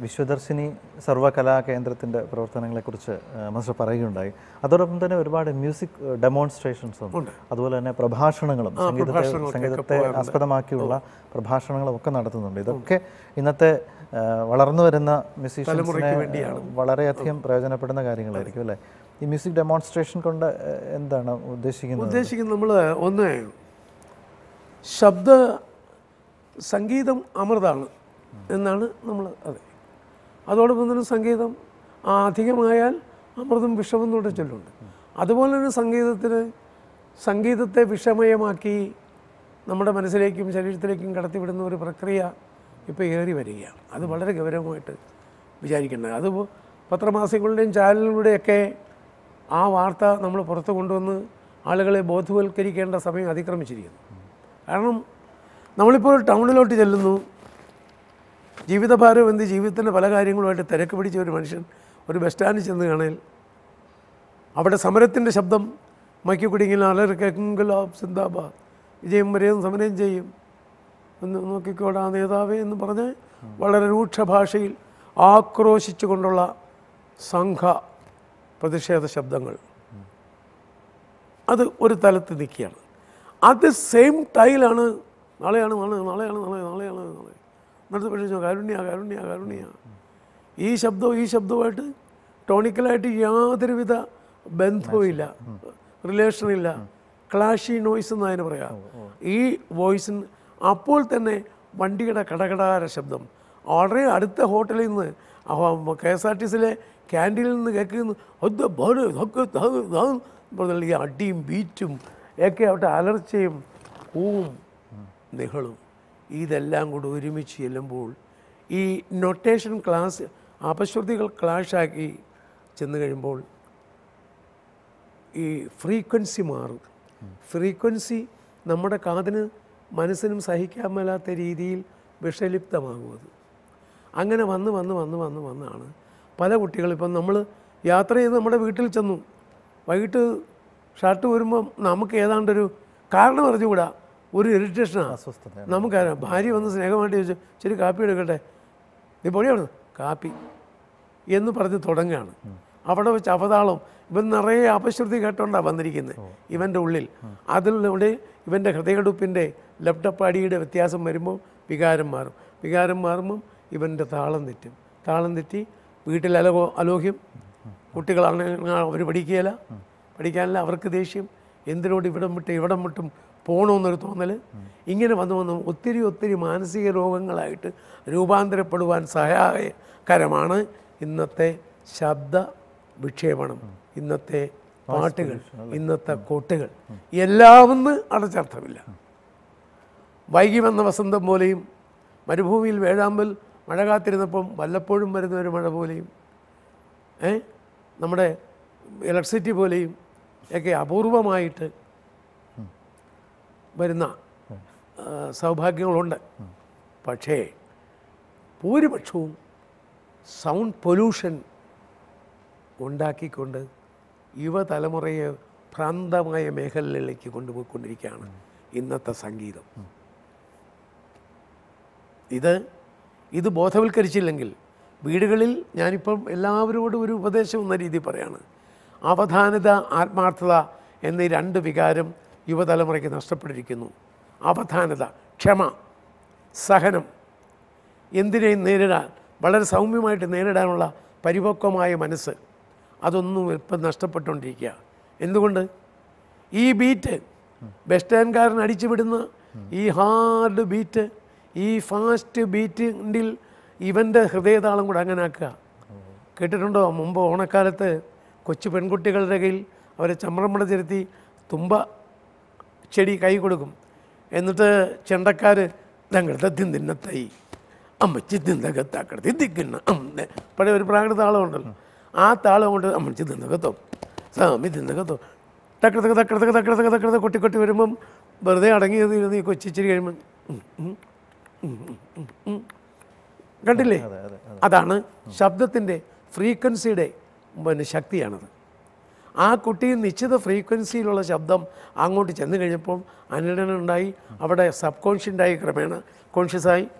വിശ്വദർശിനി സർവകലാ കേന്ദ്രത്തിൻ്റെ പ്രവർത്തനങ്ങളെക്കുറിച്ച് ആ, മാസ്റ്റർ പറയുകയുണ്ടായി അതോടൊപ്പം തന്നെ ഒരുപാട് മ്യൂസിക് ഡെമോൺസ്ട്രേഷൻസും അതുപോലെ തന്നെ പ്രഭാഷണങ്ങളും സംഗീതത്തെ സംഗീതത്തെ ആസ്പദമാക്കിയുള്ള പ്രഭാഷണങ്ങളും ഒക്കെ നടത്തുന്നുണ്ട് ഇതൊക്കെ ഇന്നത്തെ ആ, വളർന്നു വരുന്ന മ്യൂസീഷ്യൻസിനെ വളരെയധികം പ്രയോജനപ്പെടുന്ന കാര്യങ്ങളായിരിക്കും അല്ലേ ഈ മ്യൂസിക് ഡെമോൺസ്ട്രേഷൻ കൊണ്ട് ആ, എന്താണ് ഉദ്ദേശിക്കുന്നത് ഉദ്ദേശിക്കുന്നത് നമ്മൾ ഒന്ന് ശബ്ദ സംഗീതം അമൃതാണ് എന്നാണ് നമ്മൾ അതെ അതോടൊപ്പം തന്നെ സംഗീതം ആ അധികമായാൽ അമൃതം വിഷമെന്ന് എന്നൂടെ ചൊല്ലുണ്ട് അതുപോലെ തന്നെ സംഗീതത്തിന് സംഗീതത്തെ വിഷമയമാക്കി നമ്മുടെ മനസ്സിലേക്കും ശരീരത്തിലേക്കും കടത്തിവിടുന്ന ഒരു പ്രക്രിയ ഇപ്പോൾ ഏറി വരികയാണ് അത് വളരെ ഗൗരവമായിട്ട് വിചാരിക്കേണ്ടത് അത് പത്രമാസികളുടെയും ചാനലുകളുടെയൊക്കെ ആ വാർത്ത നമ്മൾ പുറത്ത് കൊണ്ടുവന്ന് ആളുകളെ ബോധവൽക്കരിക്കേണ്ട സമയം അതിക്രമിച്ചിരിക്കുന്നു കാരണം നമ്മളിപ്പോൾ ടൗണിലോട്ട് ചെല്ലുന്നു ജീവിതഭാരം എന്ത് ജീവിതത്തിൻ്റെ പല കാര്യങ്ങളുമായിട്ട് തിരക്ക് പിടിച്ച ഒരു മനുഷ്യൻ ഒരു ബസ് സ്റ്റാൻഡിൽ ചെന്ന് കാണേൽ അവിടെ സമരത്തിൻ്റെ ശബ്ദം മൈക്ക് കുടിങ്ങിൽ അലർക്കെങ്കിലോ സിന്ദാബാദ് വിജയം വരെയും സമരം ചെയ്യും എന്ന് നോക്കിക്കോടാ നേതാവേ എന്ന് പറഞ്ഞ് വളരെ രൂക്ഷ ഭാഷയിൽ ആക്രോശിച്ചുകൊണ്ടുള്ള സംഘ പ്രതിഷേധ ശബ്ദങ്ങൾ അത് ഒരു തലത്ത് നിൽക്കുകയാണ് അത് സെയിം ടൈലാണ് നാളെയാണ് നാളെ നാളെയാണ് നാളെ നാളെയാണ് നാളെ എന്നിട്ട് പക്ഷേ കാരുണ്യ കാരുണ്യ കാരുണ്യ ഈ ശബ്ദവും ഈ ശബ്ദവുമായിട്ട് ടോണിക്കലായിട്ട് യാതൊരുവിധ ബന്ധവുമില്ല റിലേഷനില്ല ക്ലാഷി നോയ്സ് എന്ന് അതിന് പറയാം ഈ വോയിസിന് അപ്പോൾ തന്നെ വണ്ടിയുടെ കടകടാര ശബ്ദം വളരെ അടുത്ത ഹോട്ടലിൽ നിന്ന് കെ എസ് ആർ ടി സിയിലെ ക്യാൻറ്റീനിൽ നിന്ന് കേൾക്കുന്നു അത് ബോറ് ഇതൊക്കെ ദാ ദാ എന്ന് പറഞ്ഞാൽ ഈ അടിയും ബീറ്റും ഒക്കെ അവിടെ അലർച്ചയും കൂവും നിഹളും ഇതെല്ലാം കൂടി ഒരുമിച്ച് ചെല്ലുമ്പോൾ ഈ നൊട്ടേഷൻ ക്ലാസ് അപശ്രുതികൾ ക്ലാഷാക്കി ചെന്ന് കഴിയുമ്പോൾ ഈ ഫ്രീക്വൻസി മാറും ഫ്രീക്വൻസി നമ്മുടെ കാതിന് മനസ്സിനും സഹിക്കാൻ മേലാത്ത രീതിയിൽ വിഷലിപ്തമാകും അത് അങ്ങനെ വന്ന് വന്ന് വന്ന് വന്ന് വന്നാണ് പല കുട്ടികളും ഇപ്പം നമ്മൾ യാത്ര ചെയ്ത് നമ്മുടെ വീട്ടിൽ ചെന്നു വൈകിട്ട് ഷർട്ട് വരുമ്പം നമുക്ക് ഏതാണ്ടൊരു കാരണം അറിഞ്ഞുകൂടാ ഒരു ഇറിറ്റേഷനാണ് അസ്വസ്ഥത നമുക്കറിയാം ഭാര്യ വന്ന് സ്നേഹമായിട്ട് ചോദിച്ചു ശരി കാപ്പി എടുക്കട്ടെ നീ പൊടിയാണ് കാപ്പി എന്ന് പറഞ്ഞ് തുടങ്ങുകയാണ് അവിടെ വെച്ച് അവതാളം ഇവൻ നിറയെ അപശ്രുതി കേട്ടോണ്ടാണ് വന്നിരിക്കുന്നത് ഇവൻ്റെ ഉള്ളിൽ അതിലൂടെ ഇവൻ്റെ ഹൃദയടുപ്പിൻ്റെ ലപ്ടപ്പാടിയുടെ വ്യത്യാസം വരുമ്പോൾ വികാരം മാറും വികാരം മാറുമ്പം ഇവൻ്റെ താളം തെറ്റും താളം തെറ്റി വീട്ടിൽ അലോ അലോഹ്യം കുട്ടികളാണെങ്കിൽ അവർ പഠിക്കുകയില്ല പഠിക്കാനില്ല അവർക്ക് ദേഷ്യം എന്തിനോട് ഇവിടം വിട്ട് ഇവിടം വിട്ടും പോകണമെന്നൊരു തോന്നൽ ഇങ്ങനെ വന്ന് വന്ന് ഒത്തിരി ഒത്തിരി മാനസിക രോഗങ്ങളായിട്ട് രൂപാന്തരപ്പെടുവാൻ സഹായകരമാണ് ഇന്നത്തെ ശബ്ദ വിക്ഷേപണം ഇന്നത്തെ പാട്ടുകൾ ഇന്നത്തെ കൊട്ടുകൾ എല്ലാമെന്ന് അടച്ചർത്ഥമില്ല വൈകി വന്ന വസന്തം പോലെയും മരുഭൂമിയിൽ വേഴാമ്പൽ മഴ കാത്തിരുന്നപ്പം വല്ലപ്പോഴും വരുന്ന ഒരു മഴ പോലെയും ഏ നമ്മുടെ ഇലക്ട്രിസിറ്റി പോലെയും ഒക്കെ അപൂർവമായിട്ട് വരുന്ന ആ, സൗഭാഗ്യങ്ങളുണ്ട് പക്ഷേ ഭൂരിപക്ഷവും സൗണ്ട് പൊല്യൂഷൻ ഉണ്ടാക്കിക്കൊണ്ട് യുവതലമുറയെ ഭ്രാന്തമായ മേഖലകളിലേക്ക് കൊണ്ടുപോയിക്കൊണ്ടിരിക്കുകയാണ് ഇന്നത്തെ സംഗീതം ഇത് ഇത് ബോധവൽക്കരിച്ചില്ലെങ്കിൽ വീടുകളിൽ ഞാനിപ്പം എല്ലാവരോടും ഒരു ഉപദേശം എന്ന രീതി പറയാണ് അവധാനത ആത്മാർത്ഥത എന്നീ രണ്ട് വികാരം യുവതലമുറയ്ക്ക് നഷ്ടപ്പെട്ടിരിക്കുന്നു അവധാനത ക്ഷമ സഹനം എന്തിനേയും നേരിടാൻ വളരെ സൗമ്യമായിട്ട് നേരിടാനുള്ള പരിപക്വമായ മനസ്സ് അതൊന്നും ഇപ്പം നഷ്ടപ്പെട്ടുകൊണ്ടിരിക്കുക എന്തുകൊണ്ട് ഈ ബീറ്റ് ബസ് സ്റ്റാൻഡ്കാരൻ അടിച്ചുവിടുന്ന ഈ ഹാർഡ് ബീറ്റ് ഈ ഫാസ്റ്റ് ബീറ്റിൽ ഇവൻ്റെ ഹൃദയതാളം കൂടെ അങ്ങനെ ആക്കുക കേട്ടിട്ടുണ്ടോ മുമ്പ് ഓണക്കാലത്ത് കൊച്ചു പെൺകുട്ടികളുടെ കയ്യിൽ അവരെ ചമ്രമട ചെലുത്തി തുമ്പ ചെടി കൈ കൊടുക്കും എന്നിട്ട് ചെണ്ടക്കാർ തങ്ങളുടെ തിന്നത്തൈ അമ്മച്ചി തിന്നകത്താക്കടത്തി തിക്കുന്ന അമ്മ പഴയ ഒരു പ്രാകൃത താളമുണ്ടല്ലോ ആ താളം കൊണ്ട് അമ്മച്ചി തിന്നകത്തോ സ്വാമി തിന്നകത്തോ തക്കടത്തക്ക തക്കടത്തക്ക തക്കടത്തക്ക തക്കടത്ത കൊട്ടി കൊട്ടി വരുമ്പം വെറുതെ അടങ്ങിയത് ഇരുന്ന് ഈ കൊച്ചിച്ചിരി കഴിയുമ്പം ഉം, ഉം, ഉം, ഉം, ഉം, ഉം. കണ്ടില്ലേ അതാണ് ശബ്ദത്തിൻ്റെ ഫ്രീക്വൻസിയുടെ പിന്നെ ശക്തിയാണത് ആ കുട്ടി നിശ്ചിത ഫ്രീക്വൻസിയിലുള്ള ശബ്ദം അങ്ങോട്ട് ചെന്ന് കഴിഞ്ഞപ്പോൾ അനുരണനം ഉണ്ടായി അവിടെ സബ് കോൺഷ്യൻ്റായി ക്രമേണ കോൺഷ്യസായി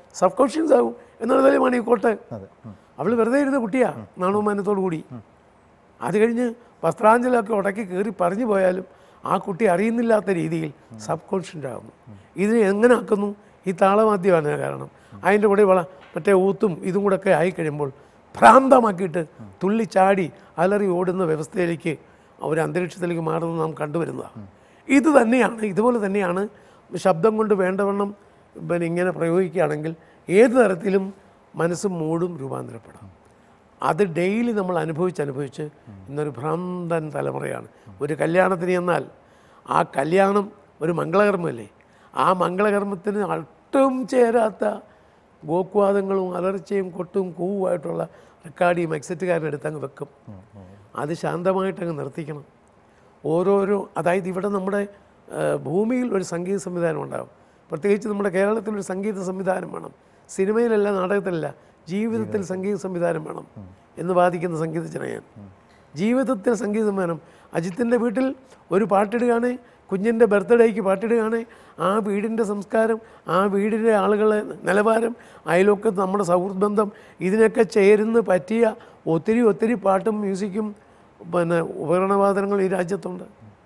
സബ് കോൺഷ്യൻസ് ആകും എന്നുള്ളതല്ലേ മണിക്കോട്ടെ അതെ ഉം. അവൾ വെറുതെ ഇരുന്ന കുട്ടിയാ നാണവും മാനത്തോടു കൂടി അത് കഴിഞ്ഞ് വസ്ത്രാഞ്ജലൊക്കെ ഉടക്കി കയറി പറഞ്ഞു പോയാലും ആ കുട്ടി അറിയുന്നില്ലാത്ത രീതിയിൽ സബ് കോൺഷ്യൻ്റ് ആകുന്നു ഇതിനെ എങ്ങനെ ആക്കുന്നു ഈ താളവാദ്യമാണ് കാരണം അതിൻ്റെ കൂടെ വള മറ്റേ ഊത്തും ഇതും കൂടെ ഒക്കെ ആയിക്കഴിയുമ്പോൾ ഭ്രാന്തമാക്കിയിട്ട് തുള്ളി ചാടി അലറി ഓടുന്ന വ്യവസ്ഥയിലേക്ക് ഒരു അന്തരീക്ഷത്തിലേക്ക് മാറുന്നത് നാം കണ്ടുവരുന്നതാണ് ഇത് തന്നെയാണ് ഇതുപോലെ തന്നെയാണ് ശബ്ദം കൊണ്ട് വേണ്ടവണ്ണം പിന്നെ ഇങ്ങനെ പ്രയോഗിക്കുകയാണെങ്കിൽ ഏത് തരത്തിലും മനസ്സും മൂടും രൂപാന്തരപ്പെടാം അത് ഡെയിലി നമ്മൾ അനുഭവിച്ച് അനുഭവിച്ച് ഇന്നൊരു ഭ്രാന്തൻ തലമുറയാണ് ഒരു കല്യാണത്തിന് ചെന്നാൽ ആ കല്യാണം ഒരു മംഗളകർമ്മമല്ലേ ആ മംഗളകർമ്മത്തിന് ഒട്ടും ചേരാത്ത ഗോക്വാദങ്ങളും അലർച്ചയും കൊട്ടും കൂവുമായിട്ടുള്ള റെക്കാർഡിയും എക്സെറ്റുകാരനെടുത്ത് അങ്ങ് വെക്കും അത് ശാന്തമായിട്ടങ്ങ് നിർത്തിക്കണം ഓരോരോ അതായത് ഇവിടെ നമ്മുടെ ആ, ഭൂമിയിൽ ഒരു സംഗീത സംവിധാനം ഉണ്ടാകും പ്രത്യേകിച്ച് നമ്മുടെ കേരളത്തിൽ ഒരു സംഗീത സംവിധാനം വേണം സിനിമയിലല്ല നാടകത്തിലല്ല ജീവിതത്തിൽ സംഗീത സംവിധാനം വേണം എന്ന് വാദിക്കുന്ന സംഗീതജ്ഞനാണ് ജീവിതത്തിൽ സംഗീത സംവിധാനം അജിത്തിൻ്റെ വീട്ടിൽ ഒരു പാട്ടിടുകയാണ് കുഞ്ഞിൻ്റെ ബർത്ത്ഡേക്ക് പാട്ടിടുകയാണ് ആ വീടിൻ്റെ സംസ്കാരം ആ വീടിൻ്റെ ആളുകളെ നിലവാരം അയൽവക്കത്ത് നമ്മുടെ സൗഹൃദ ബന്ധം ഇതിനൊക്കെ ചേരുന്ന് പറ്റിയ ഒത്തിരി ഒത്തിരി പാട്ടും മ്യൂസിക്കും പിന്നെ ഉപകരണവാദനങ്ങൾ ഈ രാജ്യത്തുണ്ട്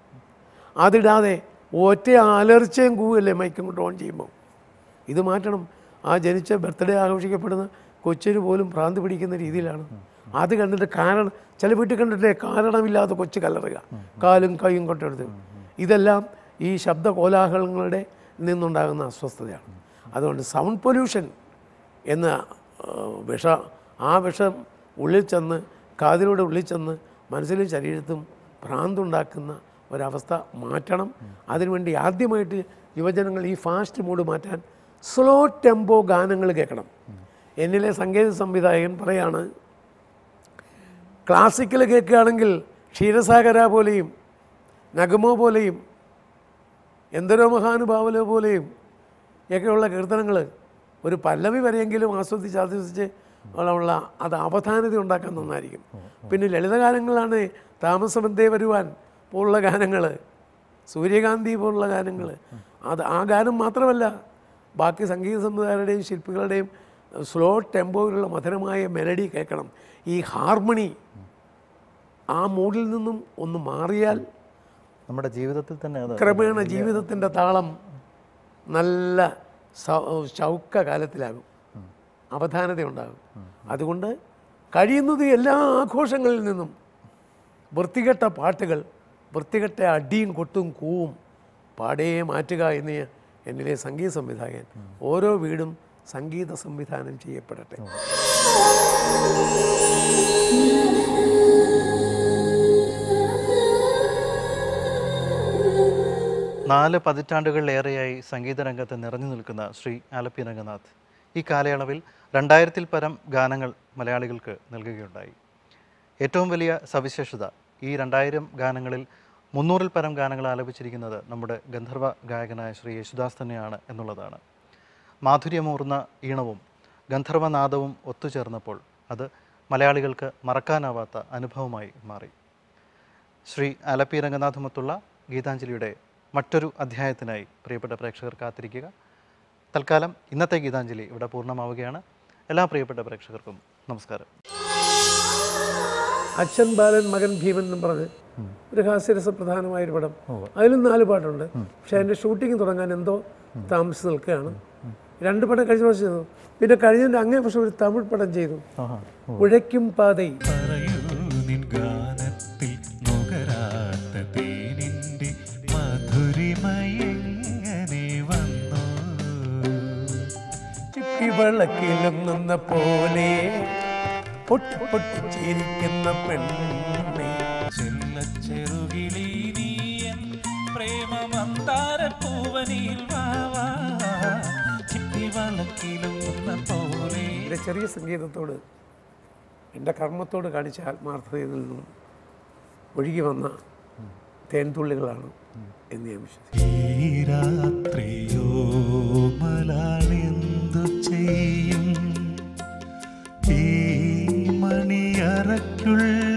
അതിടാതെ ഒറ്റ അലർച്ചയും കൂവല്ലേ മൈക്കും കൊണ്ട് ഓൺ ചെയ്യുമ്പോൾ ഇത് മാറ്റണം ആ ജനിച്ച ബർത്ത്ഡേ ആഘോഷിക്കപ്പെടുന്ന കൊച്ചിന് പോലും ഭ്രാന്തി പിടിക്കുന്ന രീതിയിലാണ് അത് കണ്ടിട്ട് കാരണം ചില വീട്ടിൽ കണ്ടിട്ടേ കാരണമില്ലാതെ കൊച്ചു കലറുക കാലും കൈയും കൊട്ടെടുത്ത് ഇതെല്ലാം ഈ ശബ്ദ കോലാഹലങ്ങളുടെ നിന്നുണ്ടാകുന്ന അസ്വസ്ഥതയാണ് അതുകൊണ്ട് സൗണ്ട് പൊല്യൂഷൻ എന്ന ആ, വിഷ ആ വിഷം ഉള്ളിൽ ചെന്ന് കാതിലൂടെ ഉള്ളിൽ ചെന്ന് മനസ്സിലും ശരീരത്തും ഭ്രാന്തുണ്ടാക്കുന്ന ഒരവസ്ഥ മാറ്റണം അതിനുവേണ്ടി ആദ്യമായിട്ട് യുവജനങ്ങൾ ഈ ഫാസ്റ്റ് മൂഡ് മാറ്റാൻ സ്ലോ ടെമ്പോ ഗാനങ്ങൾ കേൾക്കണം എന്നിലെ സംഗീത സംവിധായകൻ പറയാണ് ക്ലാസിക്കൽ കേൾക്കുകയാണെങ്കിൽ ക്ഷീരസാഗര പോലെയും നഗമോ പോലെയും എന്തരോ മഹാനുഭാവല പോലെയും ഒക്കെയുള്ള കീർത്തനങ്ങൾ ഒരു പല്ലവി വരെയെങ്കിലും ആസ്വദിച്ച് ആസ്വദിച്ച് ഉള്ള അത് അവധാനത ഉണ്ടാക്കാൻ നന്നായിരിക്കും പിന്നെ ലളിതഗാനങ്ങളാണ് താമസബന്ധേ വരുവാൻ പോലുള്ള ഗാനങ്ങൾ സൂര്യകാന്തി പോലുള്ള ഗാനങ്ങൾ അത് ആ ഗാനം മാത്രമല്ല ബാക്കി സംഗീത സംവിധായകരുടെയും ശില്പികളുടെയും സ്ലോ ടെമ്പോയിലുള്ള മധുരമായ മെലഡി കേൾക്കണം ഈ ഹാർമണി ആ മൂഡിൽ നിന്നും ഒന്ന് മാറിയാൽ നമ്മുടെ ജീവിതത്തിൽ തന്നെ അത് ക്രമേണ ജീവിതത്തിൻ്റെ താളം നല്ല സൗ- ചൗക്ക കാലത്തിലാകും അവധാനതയുണ്ടാകും അതുകൊണ്ട് കഴിയുന്നത് എല്ലാ ആഘോഷങ്ങളിൽ നിന്നും വൃത്തികെട്ട പാട്ടുകൾ വൃത്തികെട്ട അടിയും കൊട്ടും കൂവും പാടേ മാറ്റുക എന്ന് എന്നിലെ സംഗീത സംവിധായകൻ ഓരോ വീടും സംഗീത സംവിധാനം ചെയ്യപ്പെടട്ടെ നാല് പതിറ്റാണ്ടുകളിലേറെയായി സംഗീത രംഗത്ത് നിറഞ്ഞു നിൽക്കുന്ന ശ്രീ ആലപ്പി രംഗനാഥ് ഈ കാലയളവിൽ രണ്ടായിരത്തിൽ പരം ഗാനങ്ങൾ മലയാളികൾക്ക് നൽകുകയുണ്ടായി ഏറ്റവും വലിയ സവിശേഷത ഈ രണ്ടായിരം ഗാനങ്ങളിൽ മുന്നൂറിൽ പരം ഗാനങ്ങൾ ആലപിച്ചിരിക്കുന്നത് നമ്മുടെ ഗന്ധർവ ഗായകനായ ശ്രീ യേശുദാസ് തന്നെയാണ് എന്നുള്ളതാണ് മാധുര്യമൂർന്ന ഈണവും ഗന്ധർവനാദവും ഒത്തുചേർന്നപ്പോൾ അത് മലയാളികൾക്ക് മറക്കാനാവാത്ത അനുഭവമായി മാറി ശ്രീ ആലപ്പി രംഗനാഥുമത്തുള്ള ഗീതാഞ്ജലിയുടെ മറ്റൊരു അധ്യായത്തിനായി പ്രിയപ്പെട്ട പ്രേക്ഷകർ കാത്തിരിക്കുക തൽക്കാലം ഇന്നത്തെ ഗീതാഞ്ജലി ഇവിടെ പൂർണ്ണമാവുകയാണ് എല്ലാ പ്രിയപ്പെട്ട പ്രേക്ഷകർക്കും നമസ്കാരം അച്ഛൻ ബാലൻ മകൻ ഭീമൻ എന്നും പറഞ്ഞ് ഒരു ഹാസ്യരസ പ്രധാനമായൊരു പടം അതിലും നാല് പാട്ടുണ്ട് പക്ഷെ അതിൻ്റെ ഷൂട്ടിംഗ് തുടങ്ങാൻ എന്തോ താമസിച്ച് നിൽക്കുകയാണ് രണ്ട് പടം കഴിഞ്ഞ വർഷം ചെയ്തു പിന്നെ കഴിഞ്ഞതിൻ്റെ അങ്ങേ വർഷം ഒരു തമിഴ് പടം ചെയ്തു ആഹാ ഉഴയ്ക്കും പാതൈ പറയൂ നിൻ ഗാനത്തിൽ നുകരാത്ത തേനിന്റെ മധുരിമയെങ്ങനെ വന്നു ചിപ്പിവളക്കിലുങ്ങുന്ന പോലെ പൊട്ടി പൊട്ടി ചിരിക്കുന്ന പെണ്ണെ ചെല്ലച്ചെറുകിളി നീയൻ പ്രേമമന്താര പൂവനിൽ വാവാ ചിപ്പി വളക്കിലുന്ന പോലെ എൻ്റെ ചെറിയ സംഗീതത്തോട് എൻ്റെ കർമ്മത്തോട് കാണിച്ച ആത്മാർത്ഥതയിൽ നിന്നും ഒഴുകി വന്ന തേൻതുള്ളികളാണ് എന്ന് ഞാൻ വിശ്വസിക്കുന്നു ഈ രാത്രിയോ മലാളെന്തു ചെയ്യും ഈ മണിയറയ്ക്കുള്ളിൽ